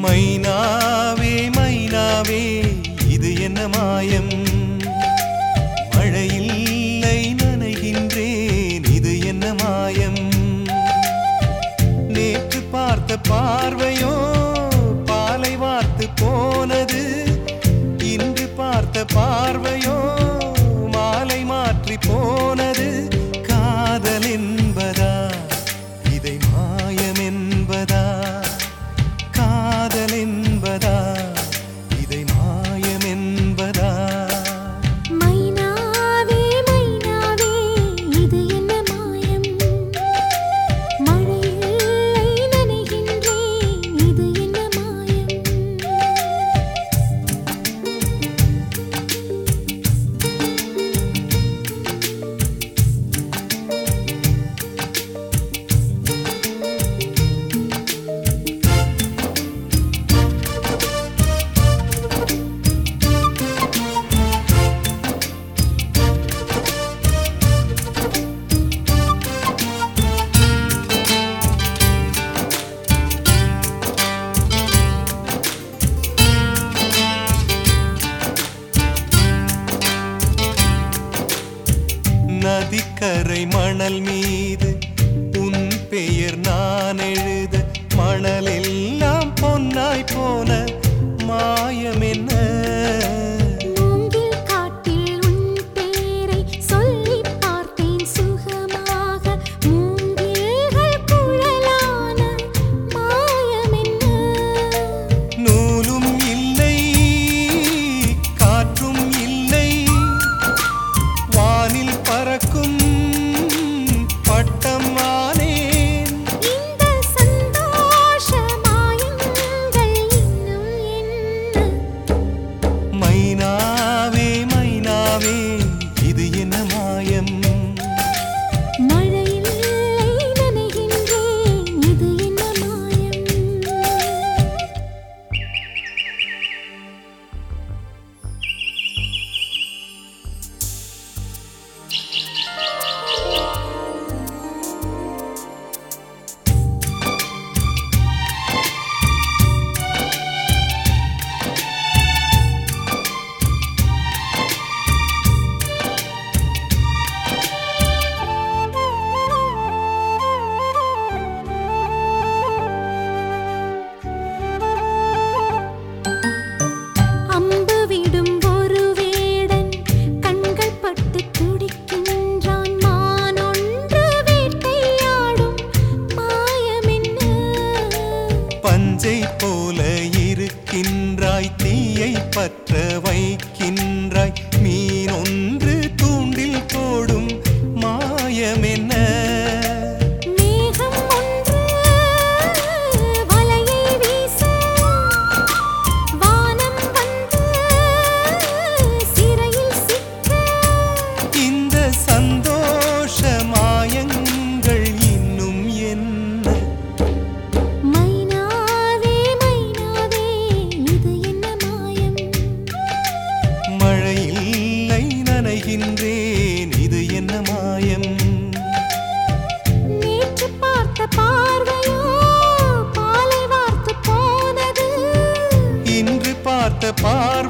மைனாவே மைனாவே இது என்ன மாயம் மழையில்லை நனைகின்றேன் இது என்ன மாயம் நேற்று பார்த்த பார்வையோ பாலை வார்த்து போனது இன்று பார்த்த பார்வையோ மாலை மாற்றி போனது காதல் என்பதா இதை மாயம் என்பதா காதல் என்பதா இதை மாயம் என்பதா மைனாவே மைனாவே இது என்ன மாயம் மழையில்லை நனைகின்றேன் இது என்ன மாயம் நதிக்கரை மணல் மீது உன் பெயர் நான் எழுத மணலெல்லாம் பொன்னாய் போன மாயம் என்ன மூங்கில் காட்டில் உன் பேரை சொல்லிப் பார்த்தேன் சுகமாக மூங்கில்கள் குழலான மாயம் என்ன நூலும் இல்லை காற்றும் இல்லை வானில் பறக்கும் பட்டம் ஆனேன் இந்த சந்தோஷ மாயங்கள் இன்னும் என்ன மைனாவே மைனாவே இது என்ன மாயம் மழையில்லை நனைகின்றேன் இது என்ன மாயம் அம்பு விடும் ஒரு வேடன் கண்கள் பட்டு துடிக்கின்றான் மான் ஒன்று வேட்டையாடும் மாயம் என்ன பஞ்சை போல இருக்கின்றாய் தீயை பற்ற வைக்கின்றாய் மீன் ஒன்று தூண்டில் போடும் மாயம் என்ன மேகம் ஒன்று வலையை வீச வானம் வந்து சிறையில் சிக்க இந்த சந்தோஷ மாயங்கள் இன்னும் என்ன மைனாவே மைனாவே இது என்ன மாயம் மழையில்லை நனைகின்றேன் இது என்ன மாயம் நேற்று பார்த்த பார்வையோ பாலை வார்த்து போனது இன்று பார்த்த பார்